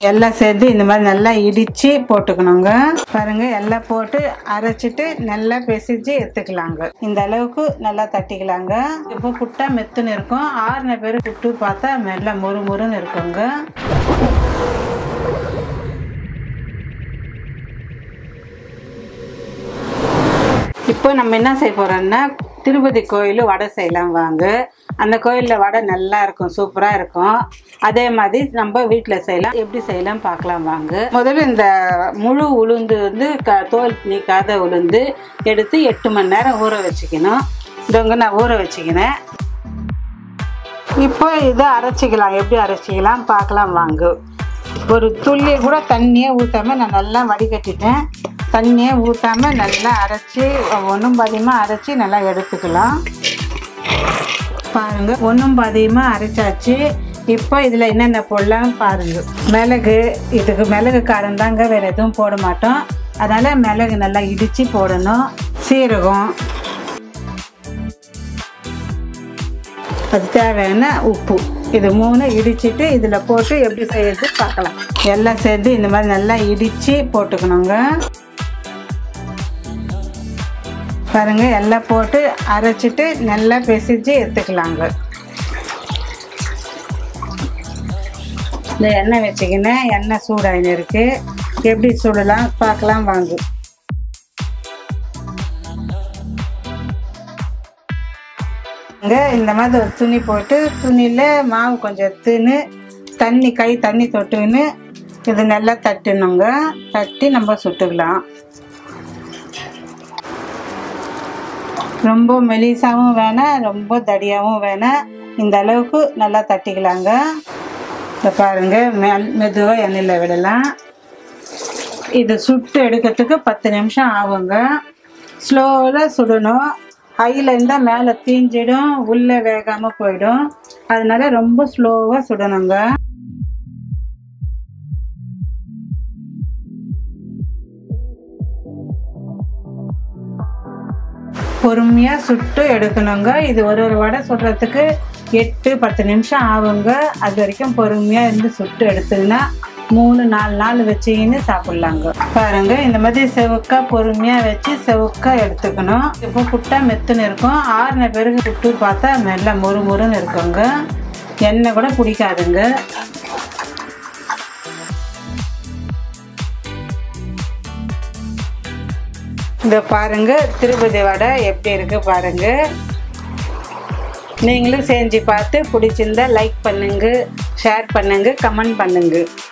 எல்லாம் சேர்த்து இந்த மாதிரி நல்லா இடித்து போட்டுக்கணுங்க பாருங்க எல்லாம் போட்டு அரைச்சிட்டு நல்லா பிசைஞ்சு எடுத்துக்கலாங்க இந்த அளவுக்கு நல்லா தட்டிக்கலாங்க இப்போ புட்டா மெத்துன்னு இருக்கும் ஆறுன பேர் புட்டு பார்த்தா மெல்ல முறு முறுன்னு இருக்குங்க இப்போ நம்ம என்ன செய்ய போறோம்னா திருப்பதி கோயில் வடை செய்யலாம் வாங்க அந்த கோயிலில் வடை நல்லா இருக்கும் சூப்பராக இருக்கும் அதே மாதிரி நம்ம வீட்டில் செய்யலாம் எப்படி செய்யலாம் பார்க்கலாம் வாங்க முதல்ல இந்த முழு உளுந்து வந்து க தோல் நீக்காத உளுந்து எடுத்து எட்டு மணி நேரம் ஊற வச்சுக்கணும் இதவங்க நான் ஊற வச்சுக்கினேன் இப்போ இதை அரைச்சிக்கலாம் எப்படி அரைச்சிக்கலாம் பார்க்கலாம் வாங்க ஒரு துள்ளி கூட தண்ணியே ஊற்றாம நான் நல்லா வடிகட்டிட்டேன் தண்ணியே ஊற்றாம நல்லா அரைச்சி ஒன்றும் பாதியமாக அரைச்சி நல்லா எடுத்துக்கலாம் பாருங்க ஒன்றும் பாதியமாக அரைச்சாச்சு இப்போ இதில் என்னென்ன போடலாம் பாருங்க மிளகு இதுக்கு மிளகு காரம் தாங்க வேறு எதுவும் போட மாட்டோம் அதனால் மிளகு நல்லா இடித்து போடணும் சீரகம் அது தேவையான உப்பு இது மூணு இடிச்சிட்டு இதில் போட்டு எப்படி செய்யறது பார்க்கலாம் எல்லாம் சேர்த்து இந்த மாதிரி நல்லா இடித்து போட்டுக்கணுங்க பாருங்க எல்லாம் போட்டு அரைச்சிட்டு நல்லா பிசைஞ்சு எடுத்துக்கலாங்க இந்த எண்ணெய் வச்சுக்கினேன் எண்ணெய் சூடாயின்னு இருக்கு எப்படி சுடலாம் பார்க்கலாம் வாங்க இங்கே இந்த மாதிரி ஒரு துணி போட்டு துணியில் மாவு கொஞ்சம் எடுத்துன்னு தண்ணி கை தண்ணி தொட்டுன்னு இது நல்லா தட்டணுங்க தட்டி நம்ம சுட்டுக்கலாம் ரொம்ப மெலிசாவும் வேணாம் ரொம்ப தடியாகவும் வேணாம் இந்த அளவுக்கு நல்லா தட்டிக்கலாங்க இதை பாருங்க மெல் மெதுவாக எண்ணெயில் விடலாம் இது சுட்டு எடுக்கிறதுக்கு பத்து நிமிஷம் ஆகுங்க ஸ்லோவில் சுடணும் ஹையில் இருந்தால் மேலே தீஞ்சிடும் உள்ளே வேகாமல் போயிடும் அதனால ரொம்ப ஸ்லோவாக சுடணுங்க பொறுமையாக சுட்டு எடுக்கணுங்க இது ஒரு ஒரு வடை சுடுறதுக்கு எட்டு பத்து நிமிஷம் ஆகுங்க அது வரைக்கும் பொறுமையாக இருந்து சுட்டு எடுத்தீங்கன்னா மூணு நாலு நாள் வச்சிங்கன்னு சாப்பிட்லாங்க பாருங்க இந்த மாதிரி செவுக்கா பொறுமையாக வச்சு செவுக்கா எடுத்துக்கணும் இப்போ புட்டா மெத்துன்னு இருக்கும் ஆறுன பிறகு புட்டு பார்த்தா மெல்ல முறு முறுன்னு இருக்குங்க எண்ணெய் கூட பிடிக்காதுங்க இந்த பாருங்க திருப்பதி வடை எப்படி இருக்கு பாருங்க நீங்களும் செஞ்சு பார்த்து பிடிச்சிருந்தா லைக் பண்ணுங்க ஷேர் பண்ணுங்க கமெண்ட் பண்ணுங்க